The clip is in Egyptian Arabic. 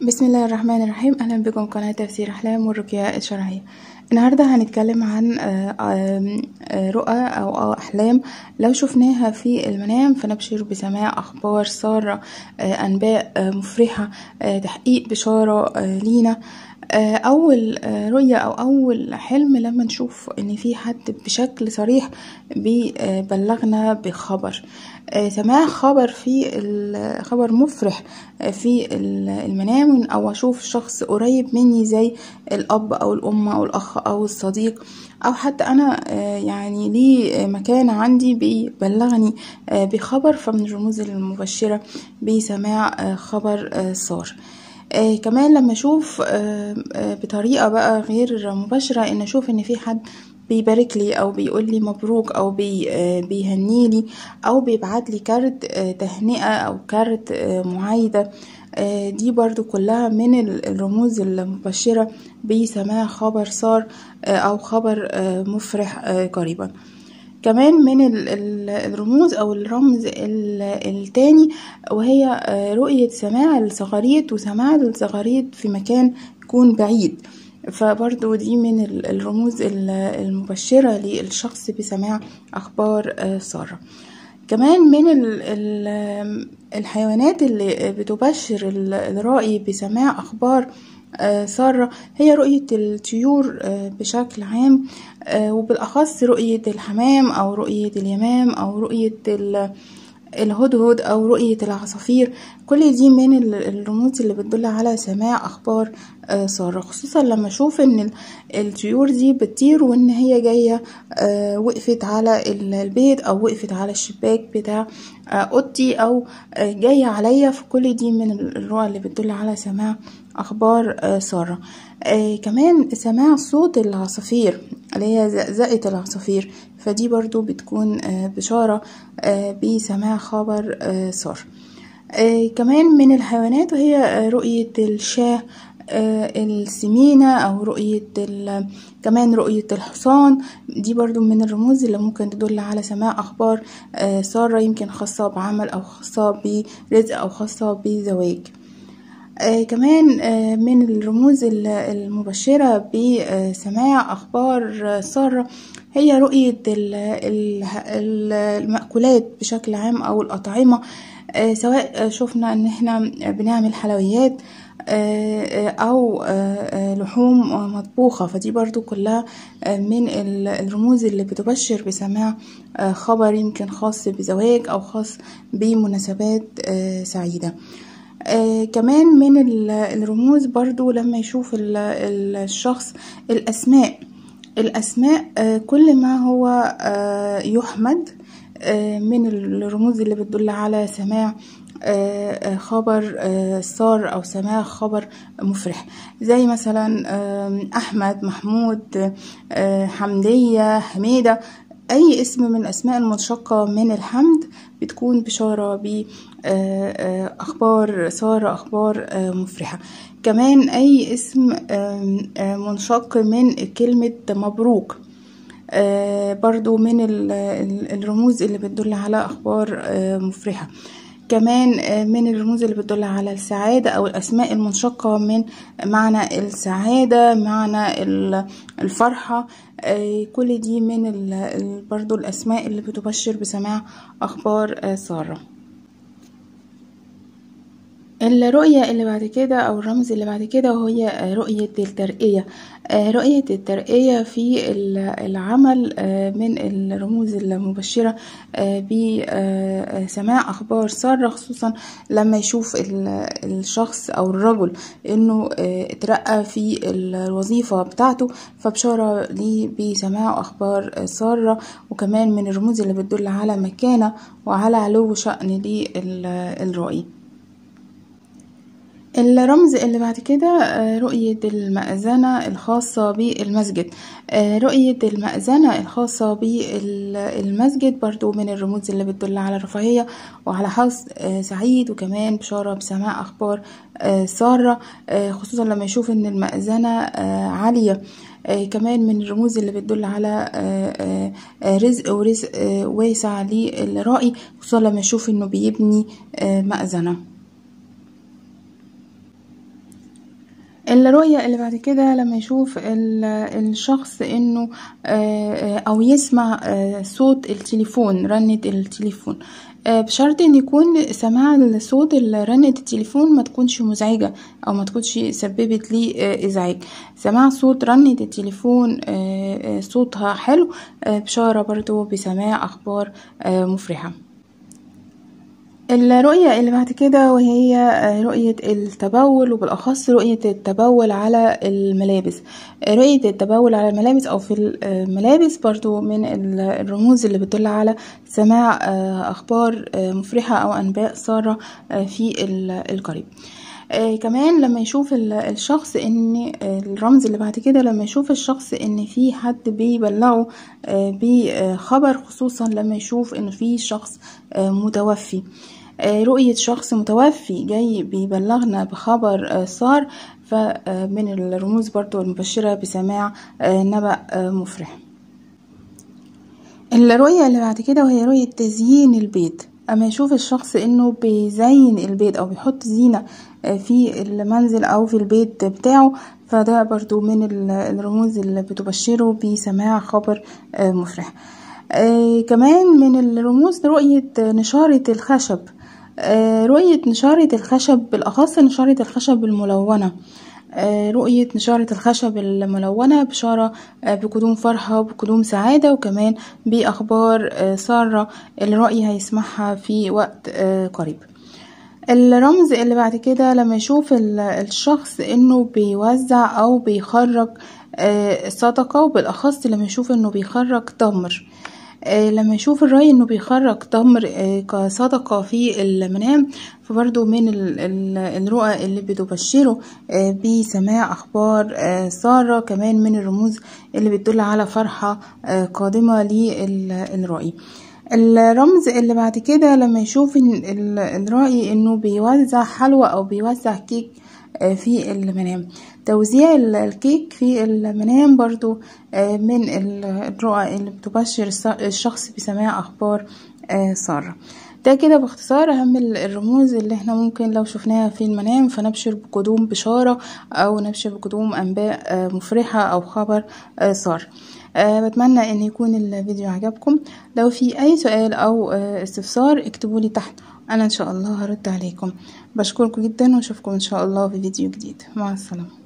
بسم الله الرحمن الرحيم اهلا بكم قناة تفسير احلام والرقية الشرعية النهاردة هنتكلم عن آه، آه، آه، رؤى او احلام لو شفناها في المنام فنبشر بسماع اخبار سارة انباء مفرحة تحقيق بشارة لينا اول رؤية او اول حلم لما نشوف ان في حد بشكل صريح بيبلغنا بخبر سماع خبر في خبر مفرح في المنام او اشوف شخص قريب مني زي الاب او الام او الاخ او الصديق او حتى انا يعني ليه مكان عندي بيبلغني بخبر فمن الرموز المبشرة بسماع خبر صار آه كمان لما اشوف آه آه بطريقة بقى غير مباشرة ان اشوف ان في حد بيبارك لي او بيقول لي مبروك او بي آه بيهني لي او بيبعت لي كارت آه تهنئة او كارت آه معايدة آه دي برضو كلها من الرموز المبشرة بسماع خبر صار آه او خبر آه مفرح آه قريبا كمان من الرموز او الرمز التاني وهي رؤية سماع الزغاريد وسماع الزغاريد في مكان يكون بعيد فبرضو دي من الرموز المبشرة للشخص بسماع أخبار سارة كمان من الحيوانات اللي بتبشر الرائي بسماع أخبار سارة هي رؤية الطيور بشكل عام وبالأخص رؤية الحمام أو رؤية اليمام أو رؤية الهدهد أو رؤية العصافير كل دي من الرموز اللي بتدل على سماع أخبار سارة خصوصا لما أشوف إن الطيور دي بتطير وإن هي جاية وقفت على البيت أو وقفت على الشباك بتاع أوضتي أو جاية عليا فكل دي من الرؤى اللي بتدل على سماع أخبار سارة آه كمان سماع صوت العصافير اللي هي زقزقة العصافير فدي برضو بتكون آه بشارة آه بسماع خبر آه سارة آه كمان من الحيوانات وهي رؤية الشاه آه السمينة أو رؤية كمان رؤية الحصان دي برضو من الرموز اللي ممكن تدل على سماع أخبار آه سارة يمكن خاصة بعمل أو خاصة برزق أو خاصة بزواج آه كمان آه من الرموز المبشرة بسماع أخبار سارة هي رؤية المأكولات بشكل عام أو الأطعمة آه سواء شفنا إن احنا بنعمل حلويات أو لحوم مطبوخة فدي برضو كلها من الرموز اللي بتبشر بسماع خبر يمكن خاص بزواج أو خاص بمناسبات سعيدة آه كمان من الرموز برضو لما يشوف الشخص الأسماء الأسماء آه كل ما هو آه يحمد من الرموز اللي بتدل على سماع خبر صار أو سماع خبر مفرح زي مثلا أحمد محمود حمدية حميدة أي اسم من الأسماء المنشقة من الحمد بتكون بشارة بأخبار سارة أخبار مفرحة كمان أي اسم منشق من كلمة مبروك برضو من الرموز اللي بتدل على أخبار مفرحة كمان من الرموز اللي بتدل على السعادة أو الأسماء المنشقة من معنى السعادة معنى الفرحة كل دي من برضو الأسماء اللي بتبشر بسماع أخبار سارة الرؤية اللي بعد كده أو الرمز اللي بعد كده وهي رؤية الترقية رؤية الترقية في العمل من الرموز المبشرة بسماع أخبار سارة خصوصا لما يشوف الشخص أو الرجل إنه اترقى في الوظيفة بتاعته فبشارة ليه بسماع أخبار سارة وكمان من الرموز اللي بتدل على مكانة وعلى علو شأن للرأي الرمز اللي بعد كده رؤية المأذنة الخاصة بالمسجد رؤية المأذنة الخاصة بالمسجد برضو من الرموز اللي بتدل على الرفاهية وعلى حظ سعيد وكمان بشارة بسماع أخبار سارة خصوصا لما يشوف ان المأذنة عالية كمان من الرموز اللي بتدل على رزق ورزق واسع للرائي خصوصا لما يشوف انه بيبني مأذنة الرؤية اللي بعد كده لما يشوف الشخص انه او يسمع صوت التليفون رنة التليفون بشرط ان يكون سماع الصوت رنة التليفون ما تكونش مزعجة او ما تكونش سببت لي ازعاج سماع صوت رنة التليفون صوتها حلو بشارة برضو بسماع اخبار مفرحة الرؤية اللي بعد كده وهي رؤية التبول وبالأخص رؤية التبول على الملابس رؤية التبول على الملابس أو في الملابس برضو من الرموز اللي بتدل على سماع أخبار مفرحة أو أنباء سارة في القريب آه كمان لما يشوف الشخص ان الرمز اللي بعد كده لما يشوف الشخص ان في حد بيبلغه آه بخبر خصوصا لما يشوف ان في شخص آه متوفي رؤية شخص متوفي جاي بيبلغنا بخبر صار فمن الرموز برضو المبشرة بسماع نبأ مفرح الرؤية اللي بعد كده وهي رؤية تزيين البيت اما يشوف الشخص انه بيزين البيت او بيحط زينة في المنزل او في البيت بتاعه فده برضو من الرموز اللي بتبشره بسماع خبر مفرح كمان من الرموز رؤية نشارة الخشب رؤية نشارة الخشب بالأخص نشارة الخشب الملونة رؤية نشارة الخشب الملونة بشارة بقدوم فرحة وبقدوم سعادة وكمان بأخبار سارة الرأي هيسمعها في وقت قريب الرمز اللي بعد كده لما يشوف الشخص انه بيوزع او بيخرج صدقة وبالأخص لما يشوف انه بيخرج تمر لما يشوف الرأي انه بيخرج تمر كصدقة في المنام فبرضو من الرؤى اللي بتبشره بسماع اخبار سارة كمان من الرموز اللي بتدل على فرحة قادمة للرأي الرمز اللي بعد كده لما يشوف الرأي انه بيوزع حلوى او بيوزع كيك في المنام توزيع الكيك في المنام برضو من الرؤى اللي بتبشر الشخص بسماع أخبار سارة ده كده باختصار أهم الرموز اللي احنا ممكن لو شفناها في المنام فنبشر بقدوم بشارة أو نبشر بقدوم أنباء مفرحة أو خبر سار أه بتمنى ان يكون الفيديو عجبكم لو في اي سؤال او استفسار اكتبولي تحت انا ان شاء الله هرد عليكم بشكركم جدا واشوفكم ان شاء الله في فيديو جديد مع السلامه